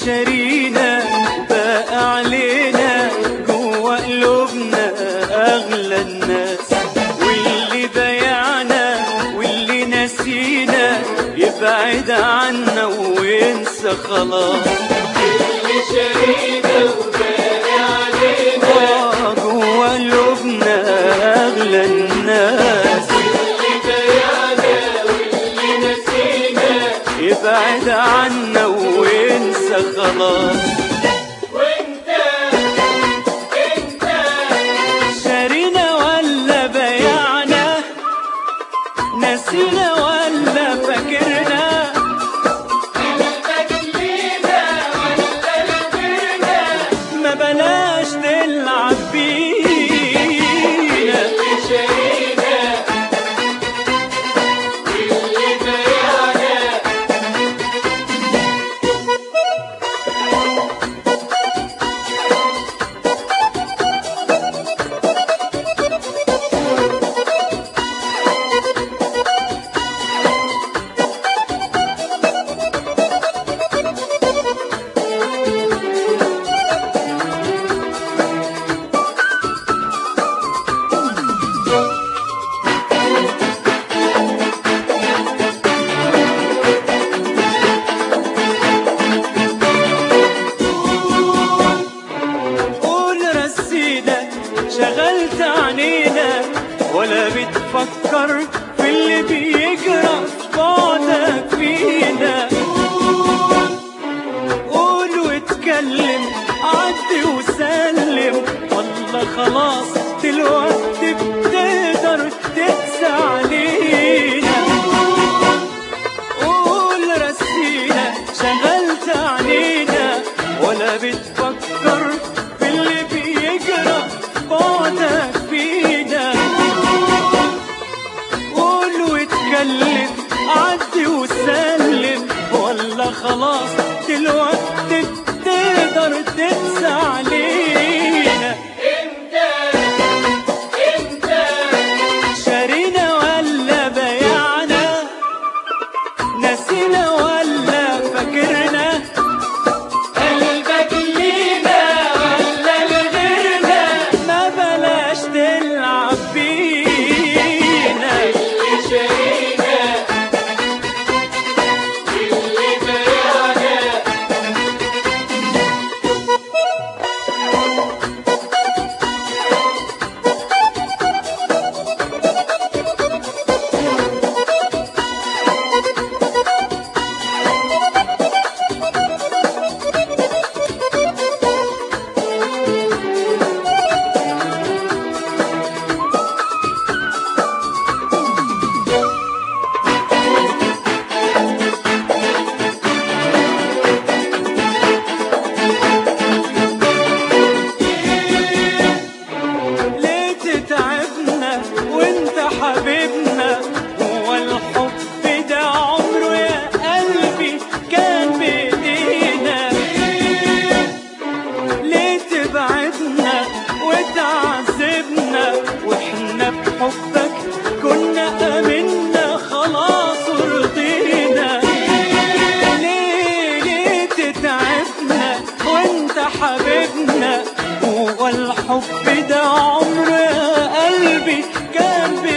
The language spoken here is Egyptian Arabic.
شارينا بقى علينا جوا قلوبنا اغلى الناس واللي بايعنا واللي نسينا يبعد عنا وينسى خلاص اللي شارينا وباقي علينا آه، جوا قلوبنا اغلى الناس اللي بايعنا واللي نسينا يبعد عنا وينسى خلاص وانت انت شارينا ولا بيعنا نسينا ولا فاكرنا قلبك لينا ولا لغيرنا ما بلاش تلعب بينا اللي شارينا واللي بايعنا قول رسينا شغلت عنينا ولا بتفكر في اللي بيجرى في بعدك فينا قول واتكلم عدي وسلم والله خلاص دلوقتي بتقدر تقسى علينا قول رسينا شغلت علينا ولا بتفكر في اللي بيجرى بعدك فينا قول واتكلم عدي وسلم ولا خلاص دلوقتي بتقدر تنسى علينا انت انت شارينا ولا بيعنا نسينا ولا فاكرنا قلبك لينا ولا لغيرنا ما بلاش تلعب بينا اللي شارينا واللي بايعنا ليه تتعبنا وانت حبيبنا هو الحب ده عمره يا قلبي كان بايدينا ليه تبعدنا وتعذبنا واحنا بحبك كنا امنا خلاص ورضينا ليه ليه تتعبنا وانت حبيبنا هو الحب ده عمره يا قلبي كان